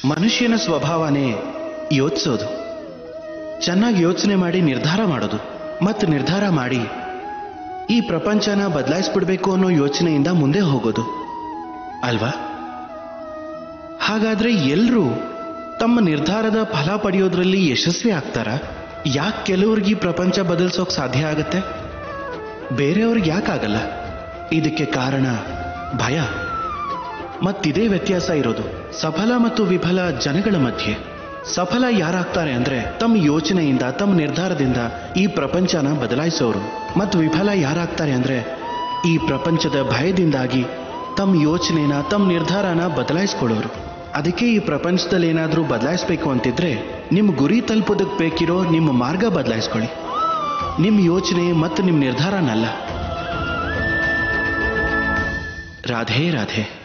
ಮನುಷ್ಯನ ಸ್ವಭಾವನೇ ಯೋಚಿಸೋದು ಚೆನ್ನಾಗಿ ಯೋಚನೆ ಮಾಡಿ ನಿರ್ಧಾರ ಮಾಡೋದು ಮತ್ತು ನಿರ್ಧಾರ ಮಾಡಿ ಈ ಪ್ರಪಂಚನ ಬದಲಾಯಿಸ್ಬಿಡ್ಬೇಕು ಅನ್ನೋ ಯೋಚನೆಯಿಂದ ಮುಂದೆ ಹೋಗೋದು ಅಲ್ವಾ ಹಾಗಾದ್ರೆ ಎಲ್ರೂ ತಮ್ಮ ನಿರ್ಧಾರದ ಫಲ ಪಡೆಯೋದ್ರಲ್ಲಿ ಯಶಸ್ವಿ ಆಗ್ತಾರಾ ಯಾಕೆ ಕೆಲವ್ರಿಗೆ ಈ ಪ್ರಪಂಚ ಬದಲಿಸೋಕ್ ಸಾಧ್ಯ ಆಗತ್ತೆ ಬೇರೆಯವ್ರಿಗೆ ಯಾಕಾಗಲ್ಲ ಇದಕ್ಕೆ ಕಾರಣ ಭಯ ಮತ್ತಿದೇ ವ್ಯತ್ಯಾಸ ಇರೋದು ಸಫಲ ಮತ್ತು ವಿಫಲ ಜನಗಳ ಮಧ್ಯೆ ಸಫಲ ಯಾರಾಗ್ತಾರೆ ಅಂದ್ರೆ ತಮ್ಮ ಯೋಚನೆಯಿಂದ ತಮ್ಮ ನಿರ್ಧಾರದಿಂದ ಈ ಪ್ರಪಂಚನ ಬದಲಾಯಿಸೋರು ಮತ್ತು ವಿಫಲ ಯಾರಾಗ್ತಾರೆ ಅಂದ್ರೆ ಈ ಪ್ರಪಂಚದ ಭಯದಿಂದಾಗಿ ತಮ್ಮ ಯೋಚನೆನ ತಮ್ಮ ನಿರ್ಧಾರನ ಬದಲಾಯಿಸ್ಕೊಳ್ಳೋರು ಅದಕ್ಕೆ ಈ ಪ್ರಪಂಚದಲ್ಲಿ ಏನಾದರೂ ಬದಲಾಯಿಸ್ಬೇಕು ಅಂತಿದ್ರೆ ನಿಮ್ಮ ಗುರಿ ತಲುಪೋದಕ್ಕೆ ಬೇಕಿರೋ ನಿಮ್ಮ ಮಾರ್ಗ ಬದಲಾಯಿಸ್ಕೊಳ್ಳಿ ನಿಮ್ಮ ಯೋಚನೆ ಮತ್ತು ನಿಮ್ಮ ನಿರ್ಧಾರನಲ್ಲ ರಾಧೆ ರಾಧೆ